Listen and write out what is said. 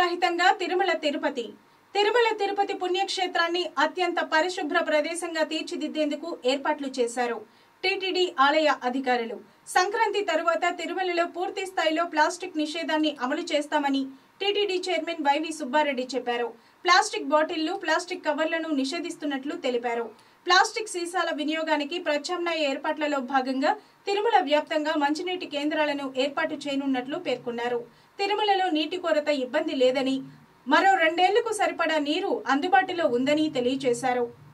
రహితంగా తిరుమల తిరుపతి తిరుమల తిరుపతి పుణ్యక్షేత్రాన్ని అత్యంత పరిశుభ్ర ప్రదేశంగా తీర్చిదిద్దేందుకు ఏర్పాట్లు చేశారు టీటీడీ ఆలయ అధికారులు సంక్రాంతి తరువాత తిరుమలలో పూర్తి స్థాయిలో ప్లాస్టిక్ నిషేధాన్ని అమలు చేస్తామని టీటీడీ చైర్మన్ వైవి సుబ్బారెడ్డి చెప్పారు ప్లాస్టిక్ బాటిళ్లు ప్లాస్టిక్ కవర్లను నిషేధిస్తున్నట్లు తెలిపారు ప్లాస్టిక్ సీసాల వినియోగానికి ప్రత్యామ్నాయ ఏర్పాట్లలో భాగంగా తిరుమల వ్యాప్తంగా మంచినీటి కేంద్రాలను ఏర్పాటు చేయనున్నట్లు పేర్కొన్నారు తిరుమలలో నీటి కొరత ఇబ్బంది లేదని మరో రెండేళ్లకు సరిపడా నీరు అందుబాటులో ఉందని తెలియజేశారు